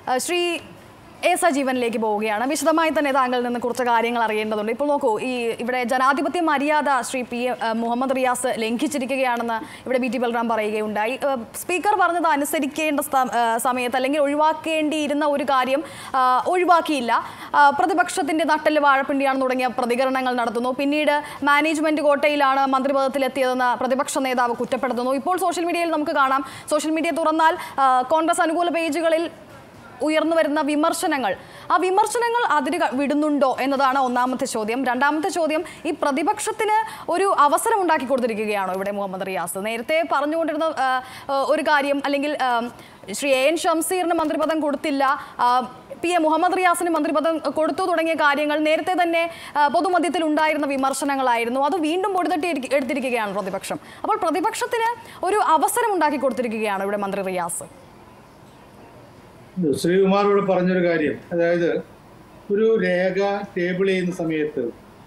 ആ, ശ്രീ എ സജീവനിലേക്ക് പോവുകയാണ് വിശദമായി തന്നെ താങ്കളിൽ നിന്ന് കുറച്ച് കാര്യങ്ങൾ അറിയേണ്ടതുണ്ട് ഇപ്പോൾ നോക്കൂ ഈ ഇവിടെ ജനാധിപത്യ മര്യാദ ശ്രീ പി എ ആ, മുഹമ്മദ് റിയാസ് ലംഘിച്ചിരിക്കുകയാണെന്ന് ഇവിടെ ബി ടി ബൽറാം പറയുകയുണ്ടായി ആ, സ്പീക്കർ പറഞ്ഞത് അനുസരിക്കേണ്ട സ്ഥ- ആ, സമയത്ത് അല്ലെങ്കിൽ ഒഴിവാക്കേണ്ടിയിരുന്ന ഒരു കാര്യം ആ, ഒഴിവാക്കിയില്ല ആ, പ്രതിപക്ഷത്തിന്റെ നട്ടല് വാഴപ്പിണ്ടിയാണെന്ന് തുടങ്ങിയ പ്രതികരണങ്ങൾ നടത്തുന്നു പിന്നീട് മാനേജ്മെന്റ് കോട്ടയിലാണ് മന്ത്രിപദത്തിലെത്തിയതെന്ന് പ്രതിപക്ഷ നേതാവ് കുറ്റപ്പെടുത്തുന്നു ഇപ്പോൾ സോഷ്യൽ മീഡിയയിൽ നമുക്ക് കാണാം സോഷ്യൽ മീഡിയ തുറന്നാൽ ആ, കോൺഗ്രസ് അനുകൂല പേജുകളിൽ ഉയർന്നു വരുന്ന വിമർശനങ്ങൾ ആ വിമർശനങ്ങൾ അതിര് ക- വിടുന്നുണ്ടോ എന്നതാണ് ഒന്നാമത്തെ ചോദ്യം രണ്ടാമത്തെ ചോദ്യം ഈ പ്രതിപക്ഷത്തിന് ഒരു അവസരം ഉണ്ടാക്കി കൊടുത്തിരിക്കുകയാണോ ഇവിടെ മുഹമ്മദ് റിയാസ് നേരത്തെ പറഞ്ഞുകൊണ്ടിരുന്ന ആ, ആ, ഒരു കാര്യം അല്ലെങ്കിൽ ആ, ശ്രീ എ എൻ ഷംസീറിന് മന്ത്രിപദം കൊടുത്തില്ല ആ, പി എ മുഹമ്മദ് റിയാസിന് മന്ത്രിപദം കൊടുത്തു തുടങ്ങിയ കാര്യങ്ങൾ നേരത്തെ തന്നെ ആ, പൊതുമധ്യത്തിൽ ഉണ്ടായിരുന്ന വിമർശനങ്ങളായിരുന്നു അത് വീണ്ടും പൊടിതട്ടി ഇരിക്ക- എടുത്തിരിക്കുകയാണ് പ്രതിപക്ഷം അപ്പോൾ പ്രതിപക്ഷത്തിന് ഒരു അവസരം ഉണ്ടാക്കി കൊടുത്തിരിക്കുകയാണ് ഇവിടെ മന്ത്രി റിയാസ് ശ്രീകുമാറോട് പറഞ്ഞൊരു കാര്യം അതായത് ഒരു രേഖ ടേബിൾ ചെയ്യുന്ന സമയത്ത്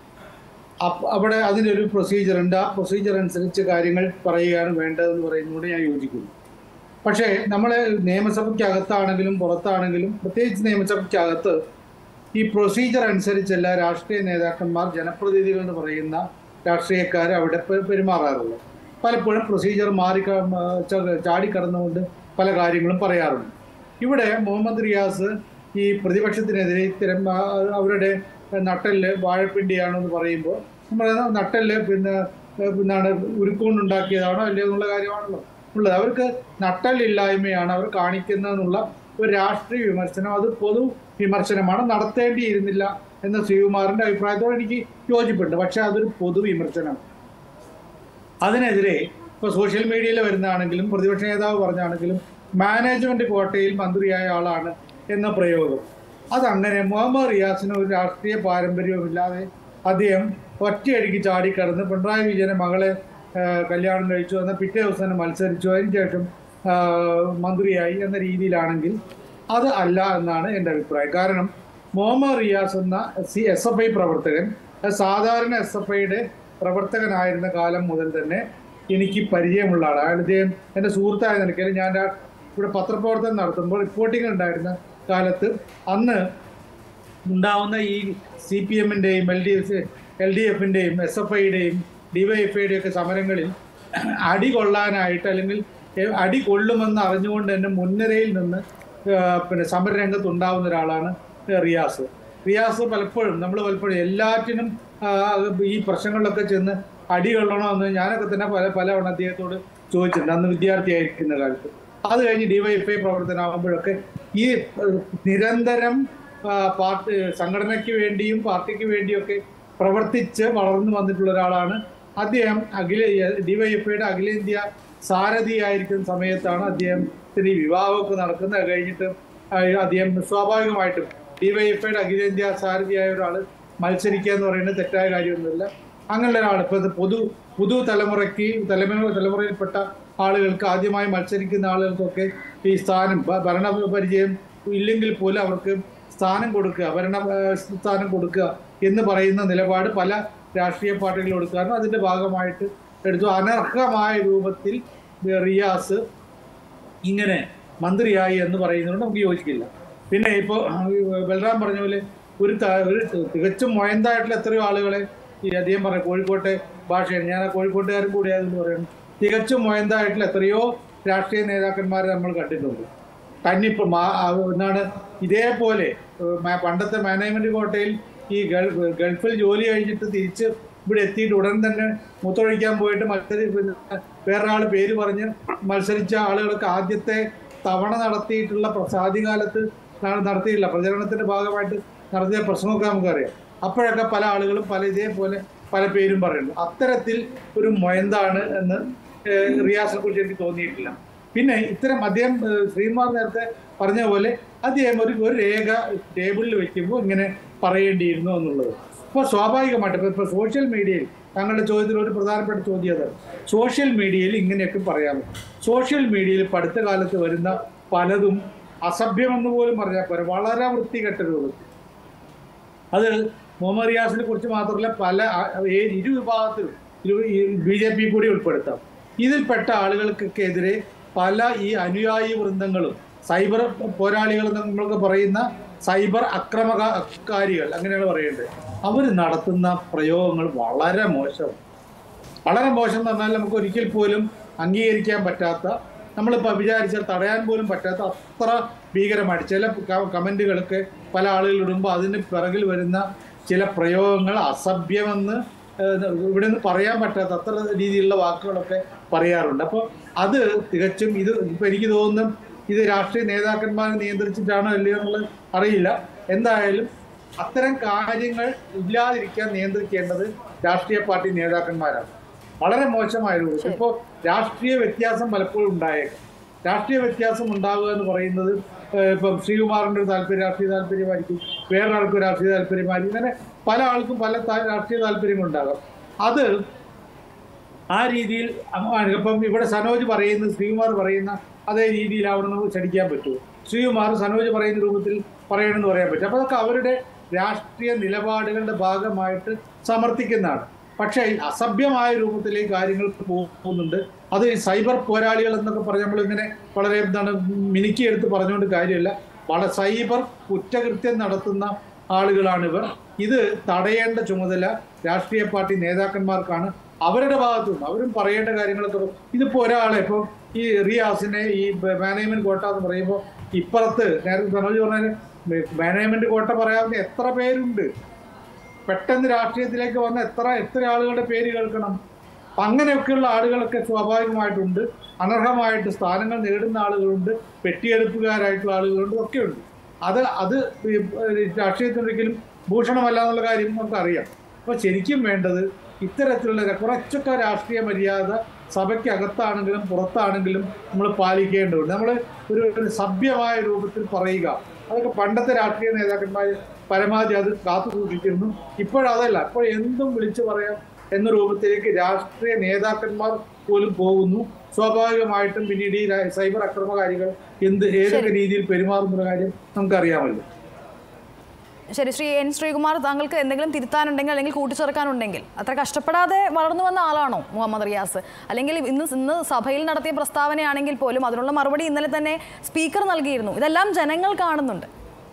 അപ്പ- അവിടെ അതിനൊരു പ്രൊസീജിയർ ഉണ്ട് ആ പ്രൊസീജിയർ അനുസരിച്ച് കാര്യങ്ങൾ പറയുകയാണ് വേണ്ടതെന്ന് പറയുന്നതോട് ഞാൻ യോജിക്കുന്നു പക്ഷേ നമ്മൾ നിയമസഭയ്ക്കകത്താണെങ്കിലും പുറത്താണെങ്കിലും പ്രത്യേകിച്ച് നിയമസഭയ്ക്കകത്ത് ഈ പ്രൊസീജിയർ അനുസരിച്ചല്ല രാഷ്ട്രീയ നേതാക്കന്മാർ ജനപ്രതിനിധികൾ എന്ന് പറയുന്ന രാഷ്ട്രീയക്കാർ അവിടെ പെ- പെരുമാറാറുള്ളത് പലപ്പോഴും പ്രൊസീജിയർ മാറി ക- മ- ച- ചാടിക്കടന്നുകൊണ്ട് പല കാര്യങ്ങളും പറയാറുണ്ട് ഇവിടെ മുഹമ്മദ് റിയാസ് ഈ പ്രതിപക്ഷത്തിനെതിരെ ഇത്തരം ആ, അവരുടെ നട്ടല് വാഴപ്പിണ്ടിയാണെന്ന് പറയുമ്പോൾ നമ്മൾ നട്ടല് പിന്നെ ഏഹ്, പിന്നാണ് ഉരുക്കൊണ്ടുണ്ടാക്കിയതാണോ അല്ലയോ എന്നുള്ള കാര്യമാണല്ലോ ഉള്ളത് അവർക്ക് നട്ടലില്ലായ്മയാണ് അവർ കാണിക്കുന്നതെന്നുള്ള ഒരു രാഷ്ട്രീയ വിമർശനം അത് പൊതു വിമർശനമാണ് നടത്തേണ്ടിയിരുന്നില്ല എന്ന ശ്രീകുമാറിന്റെ അഭിപ്രായത്തോട് എനിക്ക് യോജിപ്പുണ്ട് പക്ഷെ അതൊരു പൊതു വിമർശനമാണ് അതിനെതിരെ ഇപ്പോൾ സോഷ്യൽ മീഡിയയിൽ വരുന്നതാണെങ്കിലും പ്രതിപക്ഷ നേതാവ് പറഞ്ഞാണെങ്കിലും മാനേജ്മെന്റ് കോട്ടയിൽ മന്ത്രിയായ ആളാണ് എന്ന പ്രയോഗം അതങ്ങനെ മുഹമ്മദ് റിയാസിന് ഒരു രാഷ്ട്രീയ പാരമ്പര്യവുമില്ലാതെ അദ്ദേഹം ഒറ്റയടിക്ക് ചാടിക്കടന്ന് പിണറായി വിജയനെ മകളെ ആ, കല്യാണം കഴിച്ചു എന്ന പിറ്റേ ദിവസം തന്നെ മത്സരിച്ചു അതിന് ശേഷം ആ, മന്ത്രിയായി എന്ന രീതിയിലാണെങ്കിൽ അത് അല്ല എന്നാണ് എൻ്റെ അഭിപ്രായം കാരണം മുഹമ്മദ് റിയാസ് എന്ന സി എസ് എഫ് ഐ പ്രവർത്തകൻ സാധാരണ എസ് എഫ് ഐയുടെ പ്രവർത്തകനായിരുന്ന കാലം മുതൽ തന്നെ എനിക്ക് പരിചയമുള്ള ആളാണ് അയാൾ ഇദ്ദേഹം എൻ്റെ സുഹൃത്തായ നിലയ്ക്ക് ഞാൻ ആ ഇവിടെ പത്രപ്രവർത്തനം നടത്തുമ്പോൾ റിപ്പോർട്ടിംഗ് ഉണ്ടായിരുന്ന കാലത്ത് അന്ന് ഉണ്ടാവുന്ന ഈ സി പി എമ്മിൻ്റെയും L D F L D എഫിൻ്റെയും എസ് എഫ് ഐയുടെയും ഡിവൈഎഫ്ഐയുടെയും ഒക്കെ സമരങ്ങളിൽ അടി കൊള്ളാനായിട്ട് അല്ലെങ്കിൽ എ- അടി കൊള്ളുമെന്ന് അറിഞ്ഞുകൊണ്ട് തന്നെ മുൻനിരയിൽ നിന്ന് ആ, പിന്നെ സമരരംഗത്ത് ഉണ്ടാവുന്ന ഒരാളാണ് റിയാസ് റിയാസ് പലപ്പോഴും നമ്മൾ പലപ്പോഴും എല്ലാറ്റിനും ആ, ഈ പ്രശ്നങ്ങളിലൊക്കെ ചെന്ന് അടി കൊള്ളണമെന്ന് ഞാനൊക്കെ തന്നെ പല പലവണ അദ്ദേഹത്തോട് ചോദിച്ചിട്ടുണ്ട് അന്ന് വിദ്യാർത്ഥിയായിരിക്കുന്ന കാലത്ത് അത് കഴിഞ്ഞ് ഡിവൈഎഫ്ഐ പ്രവർത്തനമാകുമ്പോഴൊക്കെ ഈ ഏഹ്, നിരന്തരം ആ, പാർട്ടി സംഘടനയ്ക്ക് വേണ്ടിയും പാർട്ടിക്ക് വേണ്ടിയൊക്കെ പ്രവർത്തിച്ച് വളർന്നു വന്നിട്ടുള്ള ഒരാളാണ് അദ്ദേഹം അഖില ഡിവൈഎഫ്ഐയുടെ അഖിലേന്ത്യാ സാരഥിയായിരിക്കുന്ന സമയത്താണ് അദ്ദേഹത്തിന് ഈ വിവാഹമൊക്കെ നടക്കുന്നത് അത് കഴിഞ്ഞിട്ട് ആ, അദ്ദേഹം സ്വാഭാവികമായിട്ടും ഡിവൈഎഫ്ഐയുടെ അഖിലേന്ത്യാ സാരഥിയായ ഒരാൾ മത്സരിക്കുക എന്ന് പറയുന്നത് തെറ്റായ കാര്യമൊന്നുമില്ല അങ്ങനെയുള്ള ഒരാൾ ഇപ്പോൾ ഇത് പൊതു പുതു തലമുറയ്ക്ക് തലമുറ തലമുറയിൽപ്പെട്ട ആളുകൾക്ക് ആദ്യമായി മത്സരിക്കുന്ന ആളുകൾക്കൊക്കെ ഈ സ്ഥാനം ഭ- ഭരണ പരിചയം ഇല്ലെങ്കിൽ പോലും അവർക്ക് സ്ഥാനം കൊടുക്കുക ഭരണ ആ, സ്ഥാനം കൊടുക്കുക എന്ന് പറയുന്ന നിലപാട് പല രാഷ്ട്രീയ പാർട്ടികളും എടുക്കാറുണ്ട് അതിന്റെ ഭാഗമായിട്ട് എടുത്തു അനർഹമായ രൂപത്തിൽ റിയാസ് ഇങ്ങനെ മന്ത്രിയായി എന്ന് പറയുന്നതുകൊണ്ട് നമുക്ക് യോജിക്കില്ല പിന്നെ ഇപ്പോൾ ബലറാം പറഞ്ഞ പോലെ ഒരു ത- ഒരു തികച്ചും മൊയന്തായിട്ടുള്ള എത്രയോ ആളുകളെ ഈ അദ്ദേഹം പറഞ്ഞ കോഴിക്കോട്ടെ ഭാഷയാണ് ഞാൻ ആ കോഴിക്കോട്ടുകാരൻ കൂടിയായതെന്ന് പറയുന്നു തികച്ചും മൊയന്തായിട്ടുള്ള എത്രയോ രാഷ്ട്രീയ നേതാക്കന്മാരെ നമ്മൾ കണ്ടിട്ടുണ്ട് തന്നിപ്പോൾ മാ ആ, എന്താണ് ഇതേപോലെ ഏഹ്, മ- പണ്ടത്തെ മാനേജ്മെന്റ് കോട്ടയിൽ ഈ ഗൾഫ് ഗൾഫിൽ ജോലി കഴിഞ്ഞിട്ട് തിരിച്ച് ഇവിടെ എത്തിയിട്ട് ഉടൻ തന്നെ മുത്തൊഴിക്കാൻ പോയിട്ട് മത്സരി പിന്നെ വേറൊരാൾ പേര് പറഞ്ഞ് മത്സരിച്ച ആളുകൾക്ക് ആദ്യത്തെ തവണ നടത്തിയിട്ടുള്ള പ്രസ- ആദ്യകാലത്ത് ന- നടത്തിയില്ല പ്രചരണത്തിന്റെ ഭാഗമായിട്ട് നടത്തിയ പ്രശ്നമൊക്കെ നമുക്കറിയാം അപ്പോഴൊക്കെ പല ആളുകളും പല ഇതേപോലെ പല പേരും പറയുന്നു അത്തരത്തിൽ ഒരു മൊയന്താണ് എന്ന് ഏഹ്, റിയാസിനെ കുറിച്ച് എനിക്ക് തോന്നിയിട്ടില്ല പിന്നെ ഇത്തരം അദ്ദേഹം ഏഹ്, ശ്രീകുമാർ നേരത്തെ പറഞ്ഞ പോലെ അദ്ദേഹം ഒരു ഒരു രേഖ ടേബിളിൽ വെക്കുമ്പോൾ ഇങ്ങനെ പറയേണ്ടിയിരുന്നു എന്നുള്ളത് അപ്പോൾ സ്വാഭാവികമായിട്ട് ഇപ്പോൾ ഇപ്പോൾ സോഷ്യൽ മീഡിയയിൽ താങ്കളുടെ ചോദ്യത്തിൽ ഒരു പ്രധാനപ്പെട്ട ചോദ്യം അതാണ് സോഷ്യൽ മീഡിയയിൽ ഇങ്ങനെയൊക്കെ പറയാമോ സോഷ്യൽ മീഡിയയിൽ ഇപ്പം അടുത്ത കാലത്ത് വരുന്ന പലതും അസഭ്യമെന്ന് പോലും പറഞ്ഞാൽ പോരാ വളരെ വൃത്തികെട്ട രൂപത്തിൽ അത് മുഹമ്മദ് റിയാസിനെ കുറിച്ച് മാത്രമല്ല പല ആ- ഏ- ഇരു വിഭാഗത്തിലും ബി ജെ പി കൂടി ഉൾപ്പെടുത്താം ഇതിൽപ്പെട്ട ആളുകൾക്കൊക്കെ എതിരെ പല ഈ അനുയായി വൃന്ദങ്ങളും സൈബർ പോരാളികൾ എന്ന് നമ്മൾക്ക് പറയുന്ന സൈബർ അക്രമകാരികൾ അങ്ങനെയാണ് പറയേണ്ടത് അവർ നടത്തുന്ന പ്രയോഗങ്ങൾ വളരെ മോശം വളരെ മോശം എന്ന് പറഞ്ഞാൽ നമുക്ക് ഒരിക്കൽ പോലും അംഗീകരിക്കാൻ പറ്റാത്ത നമ്മളിപ്പോൾ വിചാരിച്ചാൽ തടയാൻ പോലും പറ്റാത്ത അത്ര ഭീകരമായിട്ട് ചില ക- കമൻറ്റുകളൊക്കെ പല ആളുകൾ ഇടുമ്പോൾ അതിന് പിറകിൽ വരുന്ന ചില പ്രയോഗങ്ങൾ അസഭ്യമെന്ന് ഏഹ്, ഇവിടെ നിന്ന് പറയാൻ പറ്റാത്ത അത്ര രീതിയിലുള്ള വാക്കുകളൊക്കെ പറയാറുണ്ട് അപ്പോൾ അത് തികച്ചും ഇത് ഇപ്പം എനിക്ക് തോന്നുന്നു ഇത് രാഷ്ട്രീയ നേതാക്കന്മാരെ നിയന്ത്രിച്ചിട്ടാണോ അല്ലയോ എന്നുള്ളത് അറിയില്ല എന്തായാലും അത്തരം കാര്യങ്ങൾ ഇല്ലാതിരിക്കാൻ നിയന്ത്രിക്കേണ്ടത് രാഷ്ട്രീയ പാർട്ടി നേതാക്കന്മാരാണ് വളരെ മോശമായ ഒരു ഇപ്പോൾ രാഷ്ട്രീയ വ്യത്യാസം പലപ്പോഴും ഉണ്ടായേക്കാം രാഷ്ട്രീയ വ്യത്യാസം ഉണ്ടാവുക എന്ന് പറയുന്നത് ഏഹ്, ഇപ്പം ശ്രീകുമാറിൻ്റെ ഒരു താല്പര്യം രാഷ്ട്രീയ താല്പര്യമായിരിക്കും വേറൊരാൾക്ക് രാഷ്ട്രീയ താല്പര്യമായിരിക്കും അങ്ങനെ പല ആൾക്കും പല താ- രാഷ്ട്രീയ താല്പര്യങ്ങളുണ്ടാകാം അത് ആ രീതിയിൽ ആണ്. ഇപ്പം ഇവിടെ സനോജ് പറയുന്ന ശ്രീകുമാർ പറയുന്ന അതേ രീതിയിൽ അവിടെ നമുക്ക് ചടിക്കാൻ പറ്റുമോ ശ്രീകുമാർ സനോജ് പറയുന്ന രൂപത്തിൽ പറയണമെന്ന് പറയാൻ പറ്റും അപ്പോൾ അതൊക്കെ അവരുടെ രാഷ്ട്രീയ നിലപാടുകളുടെ ഭാഗമായിട്ട് സമർത്ഥിക്കുന്നതാണ് പക്ഷേ അസഭ്യമായ രൂപത്തിലേക്ക് കാര്യങ്ങൾ പോകുന്നുണ്ട് അത് ഈ സൈബർ പോരാളികൾ എന്നൊക്കെ പറഞ്ഞ് നമ്മളിങ്ങനെ വളരെ എന്താണ് മിനുക്കിയെടുത്ത് പറഞ്ഞുകൊണ്ട് കാര്യമില്ല വളരെ സൈബർ കുറ്റകൃത്യം നടത്തുന്ന ആളുകളാണ് ഇവർ ഇത് തടയേണ്ട ചുമതല രാഷ്ട്രീയ പാർട്ടി നേതാക്കന്മാർക്കാണ് അവരുടെ ഭാഗത്തു നിന്ന് അവരും പറയേണ്ട കാര്യങ്ങളൊക്കെ പറ- ഇതിപ്പോ ഒരാളെ ഇപ്പം ഈ റിയാസിനെ ഈ മാനേജ്മെന്റ് കോട്ട എന്ന് പറയുമ്പോൾ ഇപ്പുറത്ത് നേരത്തെ സനോജ് പറഞ്ഞാൽ മാനേജ്മെന്റ് കോട്ട പറയാവുന്ന എത്ര പേരുണ്ട് പെട്ടെന്ന് രാഷ്ട്രീയത്തിലേക്ക് വന്ന എത്ര എത്ര ആളുകളുടെ പേര് കേൾക്കണം അപ്പൊ അങ്ങനെയൊക്കെയുള്ള ആളുകളൊക്കെ സ്വാഭാവികമായിട്ടുണ്ട് അനർഹമായിട്ട് സ്ഥാനങ്ങൾ നേടുന്ന ആളുകളുണ്ട് പെട്ടിയെടുപ്പുകാരായിട്ടുള്ള ആളുകളുണ്ട് ഒക്കെയുണ്ട് അത് അത് ഈ രാഷ്ട്രീയത്തിനൊരിക്കലും ഭൂഷണമല്ല എന്നുള്ള കാര്യം നമുക്കറിയാം അപ്പോൾ ശരിക്കും വേണ്ടത് ഇത്തരത്തിലുള്ള കുറച്ചൊക്കെ രാഷ്ട്രീയ മര്യാദ സഭയ്ക്കകത്താണെങ്കിലും പുറത്താണെങ്കിലും നമ്മൾ പാലിക്കേണ്ടതുണ്ട് നമ്മൾ ഒരു ഒരു സഭ്യമായ രൂപത്തിൽ പറയുക അതൊക്കെ പണ്ടത്തെ രാഷ്ട്രീയ നേതാക്കന്മാർ പരമാവധി അത് കാത്തു സൂക്ഷിച്ചിരുന്നു ഇപ്പോഴതല്ല ഇപ്പോൾ എന്തും വിളിച്ചു പറയാം എന്ന രൂപത്തിലേക്ക് രാഷ്ട്രീയ നേതാക്കന്മാർ പോലും പോകുന്നു സ്വാഭാവികമായിട്ടും പിന്നീട് ഈ രാ- സൈബർ അക്രമകാരികൾ എന്ത് ഏതൊക്കെ രീതിയിൽ പെരുമാറുന്ന കാര്യം നമുക്കറിയാമല്ലോ ശരി ശ്രീ എൻ ശ്രീകുമാർ താങ്കൾക്ക് എന്തെങ്കിലും തിരുത്താനുണ്ടെങ്കിൽ അല്ലെങ്കിൽ കൂട്ടിച്ചേർക്കാനുണ്ടെങ്കിൽ അത്ര കഷ്ടപ്പെടാതെ വളർന്നു വന്ന ആളാണോ മുഹമ്മദ് റിയാസ് അല്ലെങ്കിൽ ഇന്ന് ഇന്ന് സഭയിൽ നടത്തിയ പ്രസ്താവനയാണെങ്കിൽ പോലും അതിനുള്ള മറുപടി ഇന്നലെ തന്നെ സ്പീക്കർ നൽകിയിരുന്നു ഇതെല്ലാം ജനങ്ങൾ കാണുന്നുണ്ട്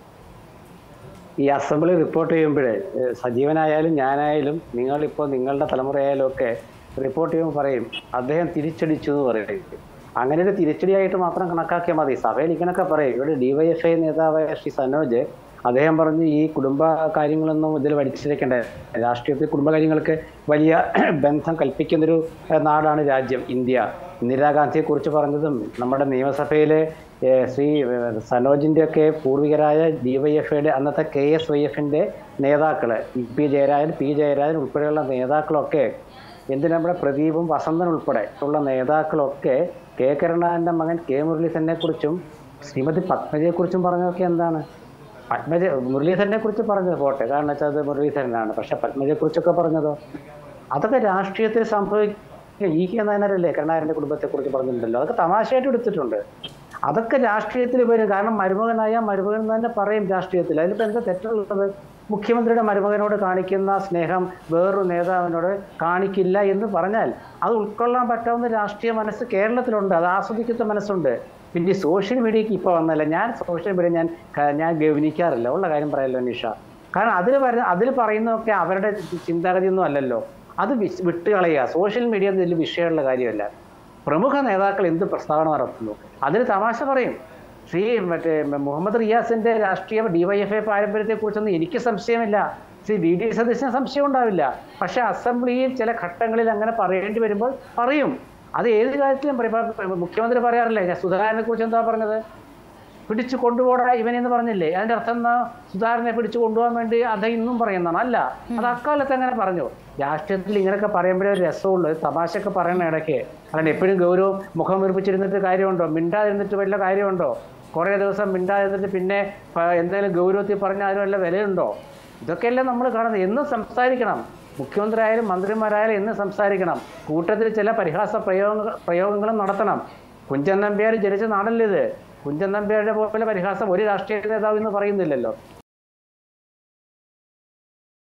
ഈ അസംബ്ലി റിപ്പോർട്ട് ചെയ്യുമ്പോഴേ ഏഹ് സജീവനായാലും ഞാനായാലും നിങ്ങളിപ്പോൾ നിങ്ങളുടെ തലമുറയായാലും ഒക്കെ റിപ്പോർട്ട് ചെയ്യുമ്പോൾ പറയും അദ്ദേഹം തിരിച്ചടിച്ചു എന്ന് പറയും അങ്ങനെ ഒരു തിരിച്ചടിയായിട്ട് മാത്രം കണക്കാക്കിയാൽ മതി സഭയിൽ ഇങ്ങനെയൊക്കെ പറയും ഇവിടെ ഡിവൈഎഫ്ഐ നേതാവായ ശ്രീ സനോജ് അദ്ദേഹം പറഞ്ഞു ഈ കുടുംബ കാര്യങ്ങളൊന്നും ഇതിൽ വലിച്ചിരിക്കേണ്ട രാഷ്ട്രീയത്തിൽ കുടുംബകാര്യങ്ങൾക്ക് വലിയ ബന്ധം കൽപ്പിക്കുന്നൊരു ഏഹ്, നാടാണ് രാജ്യം ഇന്ത്യ ഇന്ദിരാഗാന്ധിയെക്കുറിച്ച് പറഞ്ഞതും നമ്മുടെ നിയമസഭയിലെ ഏഹ്, ശ്രീ ഏഹ്, സനോജിൻ്റെ ഒക്കെ പൂർവികരായ ഡി വൈ എഫ് ഐയുടെ അന്നത്തെ കെ എസ് വൈ എഫിൻ്റെ നേതാക്കൾ E P Jayarajan P Jayarajan ഉൾപ്പെടെയുള്ള നേതാക്കളൊക്കെ എന്തിന് നമ്മുടെ പ്രദീപും വസന്തൻ ഉൾപ്പെടെ ഉള്ള നേതാക്കളൊക്കെ കെ കരുണാകരൻ്റെ മകൻ കെ മുരളീധരനെ കുറിച്ചും ശ്രീമതി പത്മജയെക്കുറിച്ചും പറഞ്ഞതൊക്കെ എന്താണ് പത്മജ മുരളീധരനെ കുറിച്ച് പറഞ്ഞത് പോട്ടെ കാരണം വെച്ചാൽ അത് മുരളീധരനാണ് പക്ഷെ പത്മജയെക്കുറിച്ചൊക്കെ പറഞ്ഞതോ അതൊക്കെ രാഷ്ട്രീയത്തിൽ സംഭവിക്കുക ഈ കെ നായനരല്ലേ കരുണാകരൻ്റെ കുടുംബത്തെക്കുറിച്ച് പറഞ്ഞിട്ടുണ്ടല്ലോ അതൊക്കെ തമാശയായിട്ട് എടുത്തിട്ടുണ്ട് അതൊക്കെ രാഷ്ട്രീയത്തിൽ വരും കാരണം മരുമകനായ മരുമകൻ തന്നെ പറയും രാഷ്ട്രീയത്തിൽ അതിലിപ്പോൾ എന്താ തെറ്റുള്ളത് മുഖ്യമന്ത്രിയുടെ മരുമകനോട് കാണിക്കുന്ന സ്നേഹം വേറൊരു നേതാവിനോട് കാണിക്കില്ല എന്ന് പറഞ്ഞാൽ അത് ഉൾക്കൊള്ളാൻ പറ്റാവുന്ന രാഷ്ട്രീയ മനസ്സ് കേരളത്തിലുണ്ട് അത് ആസ്വദിക്കുന്ന മനസ്സുണ്ട് പിന്നെ ഈ സോഷ്യൽ മീഡിയക്ക് ഇപ്പോൾ വന്നല്ല ഞാൻ സോഷ്യൽ മീഡിയ ഞാൻ ക- ഞാൻ ഗവനിക്കാറില്ല ഉള്ള കാര്യം പറയല്ലോ നിഷ കാരണം അതിൽ പറയുന്ന അതിൽ പറയുന്നതൊക്കെ അവരുടെ ചിന്താഗതിയൊന്നും അല്ലല്ലോ അത് വിസ് വിട്ടുകളയുക സോഷ്യൽ മീഡിയ ഇതിൽ വിഷയമുള്ള കാര്യമല്ല പ്രമുഖ നേതാക്കൾ എന്ത് പ്രസ്താവന നടത്തുന്നു അതിന് തമാശ പറയും ശ്രീ മറ്റേ മുഹമ്മദ് റിയാസിന്റെ രാഷ്ട്രീയ ഡിവൈഎഫ്ഐ പാരമ്പര്യത്തെക്കുറിച്ചൊന്നും എനിക്ക് സംശയമില്ല ശ്രീ വി ഡി സതീശന് സംശയം ഉണ്ടാവില്ല പക്ഷെ അസംബ്ലിയിൽ ചില ഘട്ടങ്ങളിൽ അങ്ങനെ പറയേണ്ടി വരുമ്പോൾ പറയും അത് ഏത് കാര്യത്തിലും പറയും ഇപ്പൊ മുഖ്യമന്ത്രി പറയാറില്ലേ ഞാൻ സുധാകരനെ കുറിച്ച് എന്താ പറഞ്ഞത് പിടിച്ചു കൊണ്ടുപോടാ ഇവനെന്ന് പറഞ്ഞില്ലേ അതിന്റെ അർത്ഥം എന്നാ സുധാകരനെ പിടിച്ചു കൊണ്ടുപോകാൻ വേണ്ടി അദ്ദേഹം ഇന്നും പറയുന്നതാണ് അല്ല അത് അക്കാലത്ത് അങ്ങനെ പറഞ്ഞു രാഷ്ട്രീയത്തിൽ ഇങ്ങനെയൊക്കെ പറയുമ്പോഴേ ഒരു രസമുള്ളൂ ഒരു തമാശയൊക്കെ പറയണ ഇടയ്ക്ക് അല്ലാണ്ട് എപ്പോഴും ഗൗരവം മുഖം വീർപ്പിച്ചിരുന്നിട്ട് കാര്യമുണ്ടോ മിണ്ടാതിരുന്നിട്ട് വല്ല കാര്യമുണ്ടോ കുറേ ദിവസം മിണ്ടാതിരുന്നിട്ട് പിന്നെ പ- എന്തെങ്കിലും ഗൗരവത്തിൽ പറഞ്ഞാൽ അതിന് വല്ല വിലയുണ്ടോ ഇതൊക്കെയല്ലേ നമ്മൾ കാണുന്നത് എന്നും സംസാരിക്കണം മുഖ്യമന്ത്രി ആയാലും മന്ത്രിമാരായാലും എന്നും സംസാരിക്കണം കൂട്ടത്തിൽ ചില പരിഹാസ പ്രയോഗ പ്രയോഗങ്ങളും നടത്തണം കുഞ്ചൻ നമ്പ്യാർ ജനിച്ച നാടല്ലേ ഇത് കുഞ്ചൻ നമ്പ്യാരുടെ പോലെ പരിഹാസം ഒരു രാഷ്ട്രീയ നേതാവ് എന്ന് പറയുന്നില്ലല്ലോ